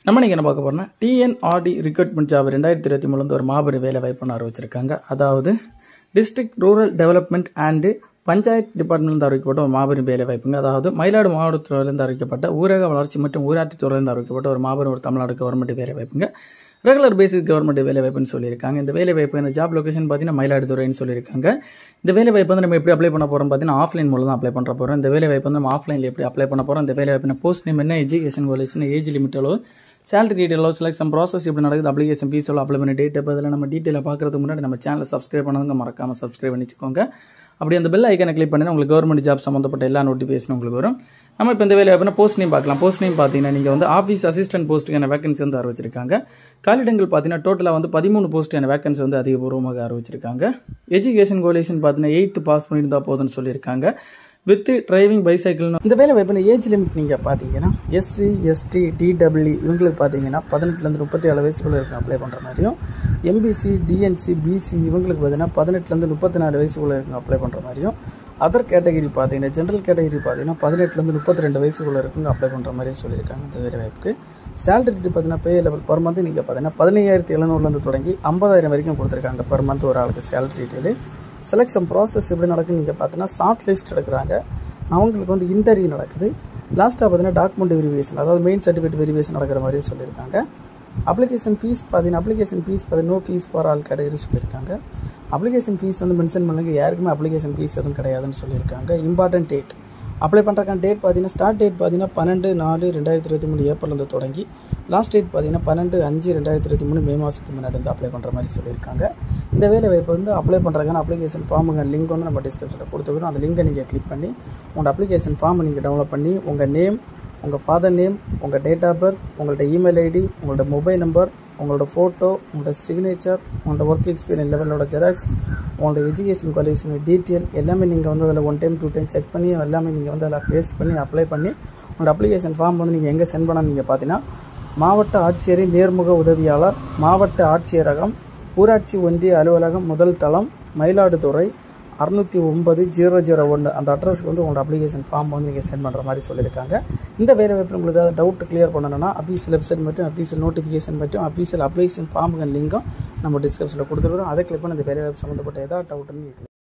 நம்ம இன்னைக்கு என்ன பார்க்க போறோம்னா டிஎன்ஆர்டி ரிக்ரூட்மெண்ட் ஜாப் ரெண்டாயிரத்தி இருபத்தி மூணுல இருந்து ஒரு மாபெரும் வேலை வாய்ப்பு அறிவிச்சிருக்காங்க அதாவது district rural development and panchayat டிபார்ட்மெண்ட்லேருந்து அறிவிக்கப்பட்ட ஒரு மாபெரும் வேலை வாய்ப்புங்க அதாவது மயிலாடு மாவட்டத்துறையிலிருந்து அறிவிக்கப்பட்ட ஊரக வளர்ச்சி மற்றும் ஊராட்சி துறையிலிருந்து அறிவிக்கப்பட்ட ஒரு மாபெரும் ஒரு தமிழ்நாடு கவர்மெண்ட் வேலை வாய்ப்புங்க ரெகுலர் பேசிக் கவர்மெண்ட் வேலை வாய்ப்புன்னு சொல்லியிருக்காங்க இந்த வேலை வாய்ப்பு இந்த ஜாப் லொகேஷன் பார்த்தீங்கன்னா மயிலாடுதுறைன்னு சொல்லியிருக்காங்க இந்த வேலை வாய்ப்பு வந்து நம்ம எப்படி அப்ளை பண்ண போகிறோம் பார்த்தீங்கன்னா ஆஃப்லைன் மூலம் தான் அப்ளை பண்ணுற போகிறோம் இந்த வேலை வாய்ப்பு வந்து நம்ம ஆஃப்லைனில் எப்படி அப்ளை பண்ண போகிறோம் இந்த வேலை வாய்ப்பு போஸ்ட் நேம் என்ன எஜுகேஷன் குவாலிஃபிகேஷன் ஏஜ் லிமிட் எவ்வளோ சேலரி டீட்டெயிலோ செலக்ஷன் ப்ராசஸ் எப்படி நடக்குது அப்ளிகேஷன் ஃபீஸ் எவ்வளோ அப்ளை பண்ணி டேட் பதில் நம்ம டீட்டெயிலாக பார்க்கறதுக்கு முன்னாடி நம்ம சேனலை சப்ஸ்கிரைப் பண்ணதுங்க மறக்காமல் சப்ஸ்கிரைப் பண்ணிச்சுக்கோங்க அப்படி அந்த பெல் ஐக்கனை கிளிக் பண்ணி உங்களுக்கு கவர்மெண்ட் ஜாப் சம்மந்தப்பட்ட எல்லா நோட்டிஃபிகேஷன் உங்களுக்கு வரும் நம்ம இப்போ இந்த வேலை வாய்ப்புனா போஸ்ட் நேம் பார்க்கலாம் போஸ்ட் நேம் பார்த்தீங்கன்னா நீங்கள் வந்து ஆஃபீஸ் அசிஸ்டன்ட் போஸ்ட்டுக்கான வேகன்சி வந்து அறிவிச்சிருக்காங்க காலிடங்கள் பார்த்தீங்கன்னா டோட்டலாக வந்து பதிமூணு போஸ்ட்டுக்கான வேகன்சி வந்து அதிகபூர்வமாக அறிவிச்சிருக்காங்க எஜுகேஷன் கோலேஷன் பார்த்தீங்கன்னா எயித்து பாஸ் பண்ணியிருந்தா போதும்னு சொல்லியிருக்காங்க வித் டிரைவிங் பைசைக்கிள் இந்த வேலை வாய்ப்பு ஏஜ் லிமிட் நீங்கள் பார்த்தீங்கன்னா எஸ்சி எஸ்டி டிடபிள்யூ இவங்களுக்கு பார்த்தீங்கன்னா பதினெட்டுலேருந்து முப்பத்தி ஏழு வயசுக்குள்ள இருக்க அப்ளை பண்ணுற மாதிரியும் எம்பிசி டிஎன்சி பிசி இவங்களுக்கு பார்த்தீங்கன்னா பதினெட்டுலேருந்து முப்பத்தி நாலு வயசுக்குள்ள இருக்க அப்ளை பண்ணுற மாதிரியும் அதர் கேட்டகரி பார்த்தீங்கன்னா ஜென்ரல் கேட்டகரி பார்த்தீங்கன்னா பதினெட்டுலேருந்து முப்பத்தி ரெண்டு வயசுக்குள்ள இருக்குங்க அப்ளை பண்ணுற மாதிரி சொல்லியிருக்காங்க இந்த வேலை வாய்ப்புக்கு சேலரி பார்த்தீங்கன்னா பே லெவல் பர் மந்த் நீங்கள் பார்த்தீங்கன்னா பதினையாயிரத்தி எழுநூறுலேருந்து தொடங்கி ஐம்பதாயிரம் வரைக்கும் கொடுத்துருக்காங்க பர் மந்த் ஒரு ஆளுக்கு சேலரி டீட்டெயிலு செலெக்ஷன் ப்ராசஸ் எப்படி நடக்குன்னு நீங்கள் பார்த்தீங்கன்னா ஷார்ட் லிஸ்ட் எடுக்கிறாங்க அவங்களுக்கு வந்து இன்டர்வியூ நடக்குது லாஸ்ட்டாக பார்த்தீங்கன்னா டாக்குமெண்ட் வெரிஃபிகேஷன் அதாவது மெயின் சர்டிஃபிகேட் வெரிஃபிகேஷன் நடக்கிற மாதிரி சொல்லியிருக்காங்க அப்ளிகேஷன் ஃபீஸ் பார்த்தீங்கன்னா அப்ளிகேஷன் ஃபீஸ் பார்த்தீங்கன்னா no fees for all category சொல்லியிருக்காங்க அப்ளிகேஷன் ஃபீஸ் வந்து மென்ஷன் பண்ணுங்க யாருக்குமே அப்ளிகேஷன் ஃபீஸ் எதுவும் கிடையாதுன்னு சொல்லியிருக்காங்க இம்பார்ட்டன்ட் டேட் அப்ளை பண்ணுறக்கான டேட் பார்த்தீங்கன்னா ஸ்டார்ட் டேட் பார்த்தீங்கன்னா பன்னெண்டு நாலு ரெண்டாயிரத்தி இருபத்தி மூணு ஏப்ரல்லேருந்து தொடங்கி லாஸ்ட் டேட் பார்த்தீங்கன்னா பன்னெண்டு அஞ்சு ரெண்டாயிரத்தி இருபத்தி மூணு மே மாதத்துக்கு முன்னாடி வந்து அப்ளை பண்ணுற மாதிரி சொல்லியிருக்காங்க இந்த வேலை வாய்ப்பு வந்து அப்ளை பண்ணுறதுக்கான அப்ளிகேஷன் ஃபார்முங்க லிங்க் வந்து நம்ம டிஸ்கிரிப்ஷனில் கொடுத்துக்கிறோம் அந்த லிங்கை நீங்கள் கிளிக் பண்ணி உங்களோட அப்ளிகேஷன் ஃபார்மை நீங்கள் டவுன்லோட் பண்ணி உங்கள் நேம் உங்கள் ஃபாதர் நேம் உங்கள் டேட் ஆஃப் பர்த் உங்களோட இமெயில் ஐடி உங்களோட மொபைல் நம்பர் உங்களோட ஃபோட்டோ உங்களோட சிக்னேச்சர் உங்களோட ஒர்க் எக்ஸ்பீரியன்ஸ் லெவலோட ஜெராக்ஸ் உங்களோட எஜுகேஷன் குவாலிஃபிகேஷன் டீட்டெயில் எல்லாமே நீங்கள் வந்து அதில் one time two time check பண்ணி எல்லாமே நீங்கள் வந்து அதில் பேஸ்ட் பண்ணி அப்ளை பண்ணி உங்களோட அப்ளிகேஷன் ஃபார்ம் வந்து நீங்கள் எங்கே சென்ட் பண்ண நீங்கள் பார்த்தீங்கன்னா மாவட்ட ஆட்சியரின் நேர்முக உதவியாளர் மாவட்ட ஆட்சியரகம் ஊராட்சி ஒன்றிய அலுவலகம் முதல் தளம் மயிலாடுதுறை அறுநூற்றி ஒன்பது ஜீரோ ஜீரோ ஒன்று அந்த அட்ரஸ்க்கு வந்து உங்களோட அப்ளிகேஷன் ஃபார்ம் வந்து நீங்கள் சென்ட் பண்ணுற மாதிரி சொல்லியிருக்காங்க இந்த வேலை வாய்ப்பு உங்களுக்கு ஏதாவது டவுட் கிளியர் பண்ணணும்னா அஃபீஷியல் வெப்சைட் மட்டும் அஃபீஷியல் நோட்டிஃபிகேஷன் மட்டும் அஃபீஷியல் அப்ளிகேஷன் ஃபார்முங்க லிங்கும் நம்ம டிஸ்கிரிப்ஷனில் கொடுத்துருக்கோம் அதை கிளிக் பண்ணி இந்த வேலை வாய்ப்பு சம்மந்தப்பட்ட ஏதாவது டவுட்னு